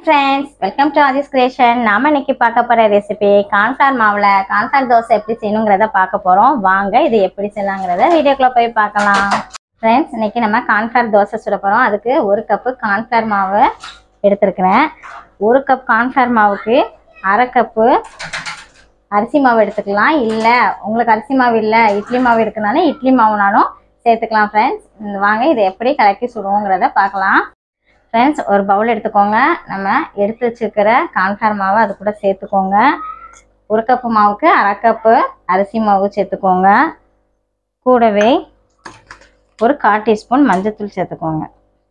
friends welcome to Aadhi's creation நாம இன்னைக்கு பார்க்க போற ரெசிபி கான்ஃபிளார் மாவுல கான்ஃபிளார் தோசை எப்படி செய்யணுங்கிறத பார்க்க போறோம் வாங்க இது எப்படி செய்யலாங்கிறத வீடியோக்குள்ள போய் பார்க்கலாம் ஃப்ரெண்ட்ஸ் இன்னைக்கு நம்ம கான்ஃபிளார் தோசை சுட போறோம் அதுக்கு ஒரு கப்பு கான்ஃபிளார் மாவு எடுத்திருக்கிறேன் ஒரு கப் கான்ஃபிளார் மாவுக்கு அரை கப்பு அரிசி மாவு எடுத்துக்கலாம் இல்லை உங்களுக்கு அரிசி மாவு இல்லை இட்லி மாவு இருக்குனாலும் இட்லி மாவுனாலும் சேர்த்துக்கலாம் ஃப்ரெண்ட்ஸ் வாங்க இதை எப்படி கலக்கி சுடுவோங்கிறத பார்க்கலாம் ஃப்ரெண்ட்ஸ் ஒரு பவுல் எடுத்துக்கோங்க நம்ம எடுத்து வச்சுருக்கிற கான்ஃபிளவர் மாவை அது கூட சேர்த்துக்கோங்க ஒரு கப்பு மாவுக்கு அரை கப்பு அரிசி மாவு சேர்த்துக்கோங்க கூடவே ஒரு கால் டீஸ்பூன் மஞ்சத்தூள் சேர்த்துக்கோங்க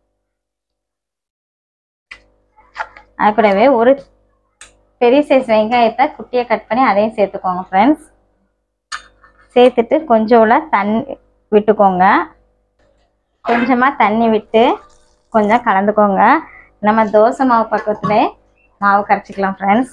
அது கூடவே ஒரு பெரிய சைஸ் வெங்காயத்தை குட்டியை கட் பண்ணி அதையும் சேர்த்துக்கோங்க ஃப்ரெண்ட்ஸ் சேர்த்துட்டு கொஞ்சோல தண்ணி விட்டுக்கோங்க கொஞ்சமாக தண்ணி விட்டு கொஞ்சம் கலந்துக்கோங்க நம்ம தோசை மாவு பக்கத்துலேயே மாவு கரைச்சிக்கலாம் ஃப்ரெண்ட்ஸ்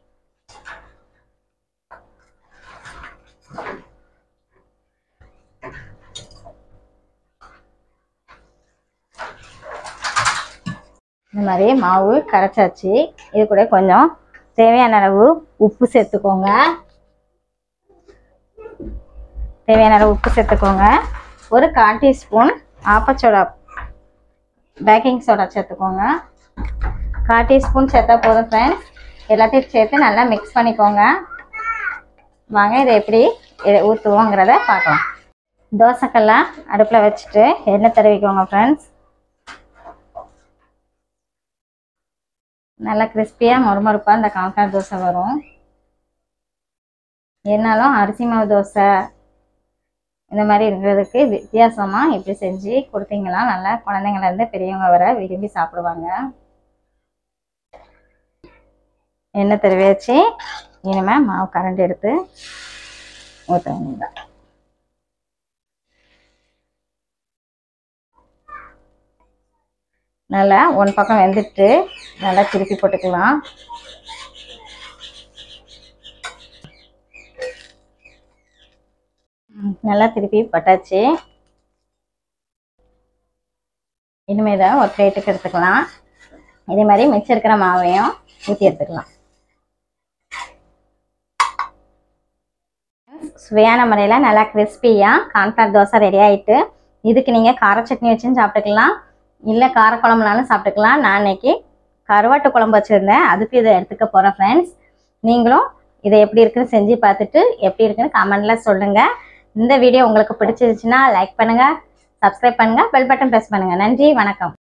இந்த மாதிரி மாவு கரைச்சாச்சு இது கூட கொஞ்சம் தேவையான அளவு உப்பு சேர்த்துக்கோங்க தேவையான அளவு உப்பு சேர்த்துக்கோங்க ஒரு கால் டீஸ்பூன் ஆப்பச்சோடா பேக்கிங் சோடா சேர்த்துக்கோங்க கால் டீஸ்பூன் சேர்த்தா போதும் ஃப்ரெண்ட்ஸ் எல்லாத்தையும் சேர்த்து நல்லா மிக்ஸ் பண்ணிக்கோங்க வாங்க இதை எப்படி ஊற்றுவோங்கிறத பார்க்கலாம் தோசைக்கெல்லாம் அடுப்பில் வச்சுட்டு எண்ணெய் தடவிக்கோங்க ஃப்ரெண்ட்ஸ் நல்லா கிறிஸ்பியாக மொறுமொறுப்பாக இந்த கான்ஃபிளவர் தோசை வரும் என்னாலும் அரிசி மாவு தோசை இந்த மாதிரி இருக்கிறதுக்கு வித்தியாசமாக இப்படி செஞ்சு கொடுத்தீங்கன்னா நல்லா குழந்தைங்கள்லேருந்து பெரியவங்க வர விரும்பி சாப்பிடுவாங்க எண்ணெய் தடவி வச்சு இனிமேல் மாவு கரண்டி எடுத்து ஊற்ற வேண்டியதான் நல்லா ஒன் பக்கம் வெந்துட்டு நல்லா திருப்பி போட்டுக்கலாம் நல்லா திருப்பி பட்டாச்சு இனிமேல் தான் ஒரு பிளேட்டுக்கு எடுத்துக்கலாம் இதே மாதிரி மிச்சம் இருக்கிற மாவையும் ஊற்றி எடுத்துக்கலாம் சுவையான முறையில் நல்லா கிறிஸ்பியாக கான்ஃபிளவர் தோசை ரெடி ஆகிட்டு இதுக்கு நீங்கள் கார சட்னி வச்சும் சாப்பிட்டுக்கலாம் இல்லை காரக்குழம்புனாலும் சாப்பிட்டுக்கலாம் நான் இன்னைக்கு கருவாட்டு குழம்பு வச்சுருந்தேன் அதுக்கு இதை எடுத்துக்க போகிறேன் ஃப்ரெண்ட்ஸ் நீங்களும் இதை எப்படி இருக்குன்னு செஞ்சு பார்த்துட்டு எப்படி இருக்குன்னு கமெண்டில் சொல்லுங்கள் இந்த வீடியோ உங்களுக்கு பிடிச்சிருச்சுன்னா லைக் பண்ணுங்கள் சப்ஸ்கிரைப் பண்ணுங்கள் பெல் பட்டன் ப்ரெஸ் பண்ணுங்கள் நன்றி வணக்கம்